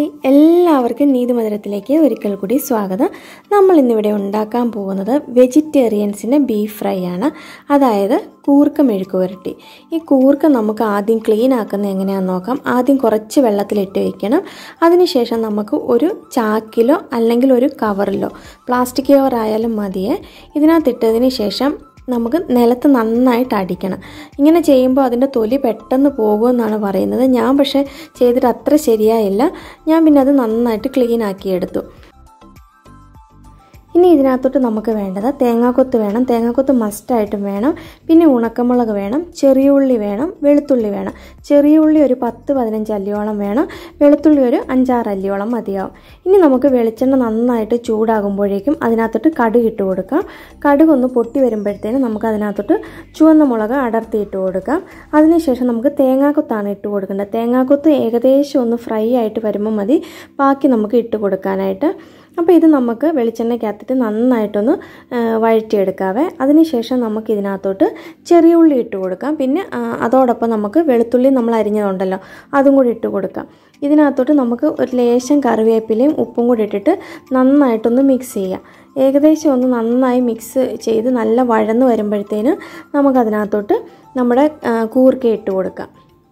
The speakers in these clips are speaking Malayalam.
ഹായ് എല്ലാവർക്കും നീതിമധുരത്തിലേക്ക് ഒരിക്കൽ കൂടി സ്വാഗതം നമ്മൾ ഇന്നിവിടെ ഉണ്ടാക്കാൻ പോകുന്നത് വെജിറ്റേറിയൻസിൻ്റെ ബീഫ് ഫ്രൈ ആണ് അതായത് കൂർക്ക മെഴുക്ക് പുരട്ടി ഈ കൂർക്ക നമുക്ക് ആദ്യം ക്ലീൻ ആക്കുന്നത് എങ്ങനെയാണെന്ന് നോക്കാം ആദ്യം കുറച്ച് വെള്ളത്തിലിട്ട് വയ്ക്കണം അതിനുശേഷം നമുക്ക് ഒരു ചാക്കിലോ അല്ലെങ്കിൽ ഒരു കവറിലോ പ്ലാസ്റ്റിക് കവർ ആയാലും മതിയേ ഇതിനകത്തിട്ടതിന് ശേഷം നമുക്ക് നിലത്ത് നന്നായിട്ട് അടിക്കണം ഇങ്ങനെ ചെയ്യുമ്പോൾ അതിൻ്റെ തൊലി പെട്ടെന്ന് പോകുമെന്നാണ് പറയുന്നത് ഞാൻ പക്ഷേ ചെയ്തിട്ട് അത്ര ശരിയായില്ല ഞാൻ പിന്നെ അത് നന്നായിട്ട് ക്ലീൻ ആക്കിയെടുത്തു ഇനി ഇതിനകത്തോട്ട് നമുക്ക് വേണ്ടത് തേങ്ങാക്കൊത്ത് വേണം തേങ്ങാക്കൊത്ത് മസ്റ്റായിട്ടും വേണം പിന്നെ ഉണക്കമുളക് വേണം ചെറിയ ഉള്ളി വേണം വെളുത്തുള്ളി വേണം ചെറിയ ഉള്ളി ഒരു പത്ത് പതിനഞ്ച് അല്ലിയോളം വേണം വെളുത്തുള്ളി ഒരു അഞ്ചാറ് അല്ലിയോളം മതിയാവും ഇനി നമുക്ക് വെളിച്ചെണ്ണ നന്നായിട്ട് ചൂടാകുമ്പോഴേക്കും അതിനകത്തോട്ട് കടുക് ഇട്ട് കൊടുക്കാം കടുക് ഒന്ന് പൊട്ടി വരുമ്പോഴത്തേനും നമുക്ക് അതിനകത്തോട്ട് ചുവന്ന മുളക് അടർത്തി ഇട്ട് കൊടുക്കാം അതിനുശേഷം നമുക്ക് തേങ്ങാക്കൊത്താണ് ഇട്ട് കൊടുക്കേണ്ടത് തേങ്ങാക്കൊത്ത് ഏകദേശം ഒന്ന് ഫ്രൈ ആയിട്ട് വരുമ്പോൾ മതി ബാക്കി നമുക്ക് ഇട്ട് കൊടുക്കാനായിട്ട് അപ്പോൾ ഇത് നമുക്ക് വെളിച്ചെണ്ണയ്ക്കകത്തിട്ട് നന്നായിട്ടൊന്ന് വഴറ്റിയെടുക്കാവേ അതിനുശേഷം നമുക്ക് ഇതിനകത്തോട്ട് ചെറിയ ഉള്ളി ഇട്ട് കൊടുക്കാം പിന്നെ അതോടൊപ്പം നമുക്ക് വെളുത്തുള്ളി നമ്മൾ അരിഞ്ഞതുണ്ടല്ലോ അതും കൂടി ഇട്ട് കൊടുക്കാം ഇതിനകത്തോട്ട് നമുക്ക് ഒരു ലേശം കറിവേപ്പിലയും ഉപ്പും കൂടി ഇട്ടിട്ട് നന്നായിട്ടൊന്ന് മിക്സ് ചെയ്യാം ഏകദേശം ഒന്ന് നന്നായി മിക്സ് ചെയ്ത് നല്ല വഴന്ന് വരുമ്പോഴത്തേന് നമുക്കതിനകത്തോട്ട് നമ്മുടെ കൂർക്ക ഇട്ട് കൊടുക്കാം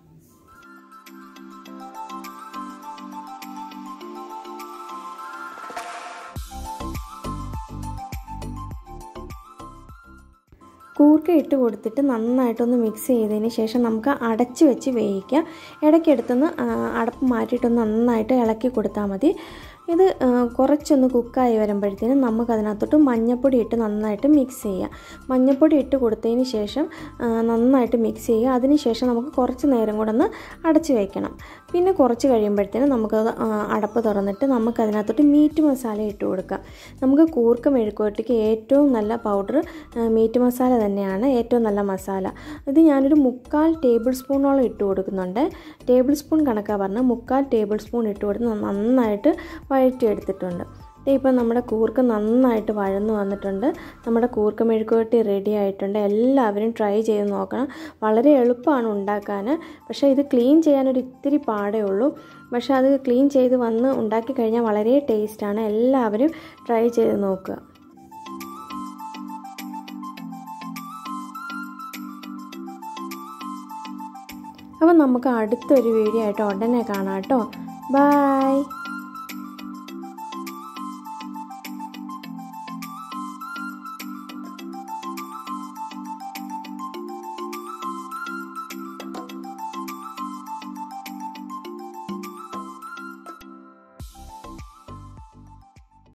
കൂർക്ക ഇട്ട് കൊടുത്തിട്ട് നന്നായിട്ടൊന്ന് മിക്സ് ചെയ്തതിന് ശേഷം നമുക്ക് അടച്ച് വെച്ച് വേവിക്കാം ഇടയ്ക്കെടുത്തൊന്ന് അടപ്പ് മാറ്റിയിട്ടൊന്ന് നന്നായിട്ട് ഇളക്കി കൊടുത്താൽ മതി ഇത് കുറച്ചൊന്ന് കുക്കായി വരുമ്പോഴത്തേനും നമുക്കതിനകത്തോട്ട് മഞ്ഞൾപ്പൊടി ഇട്ട് നന്നായിട്ട് മിക്സ് ചെയ്യാം മഞ്ഞൾപ്പൊടി ഇട്ട് കൊടുത്തതിന് ശേഷം നന്നായിട്ട് മിക്സ് ചെയ്യുക അതിന് ശേഷം നമുക്ക് കുറച്ച് നേരം കൂടെ ഒന്ന് അടച്ച് വയ്ക്കണം പിന്നെ കുറച്ച് കഴിയുമ്പോഴത്തേനും നമുക്ക് അടപ്പ് തുറന്നിട്ട് നമുക്കതിനകത്തോട്ട് മീറ്റ് മസാല ഇട്ട് കൊടുക്കാം നമുക്ക് കൂർക്ക മെഴുക്കുവരട്ടിക്ക് ഏറ്റവും നല്ല പൗഡർ മീറ്റ് മസാല തന്നെയാണ് ഏറ്റവും നല്ല മസാല ഇത് ഞാനൊരു മുക്കാൽ ടേബിൾ സ്പൂണോളം ഇട്ട് കൊടുക്കുന്നുണ്ട് ടേബിൾ സ്പൂൺ കണക്കാണ് പറഞ്ഞാൽ മുക്കാൽ ടേബിൾ സ്പൂൺ ഇട്ട് കൊടുത്ത് നന്നായിട്ട് വഴറ്റിയെടുത്തിട്ടുണ്ട് ഇപ്പം നമ്മുടെ കൂർക്ക നന്നായിട്ട് വഴന്നു വന്നിട്ടുണ്ട് നമ്മുടെ കൂർക്ക മെഴുക്കുവരട്ടി റെഡി ആയിട്ടുണ്ട് എല്ലാവരും ട്രൈ ചെയ്ത് നോക്കണം വളരെ എളുപ്പമാണ് ഉണ്ടാക്കാൻ പക്ഷേ ഇത് ക്ലീൻ ചെയ്യാനൊരു ഇത്തിരി പാടേ ഉള്ളൂ പക്ഷേ അത് ക്ലീൻ ചെയ്ത് വന്ന് ഉണ്ടാക്കി കഴിഞ്ഞാൽ വളരെ ടേസ്റ്റാണ് എല്ലാവരും ട്രൈ ചെയ്ത് നോക്കുക അപ്പം നമുക്ക് അടുത്തൊരു വീഡിയോ ആയിട്ട് ഉടനെ കാണാം കേട്ടോ ബായ്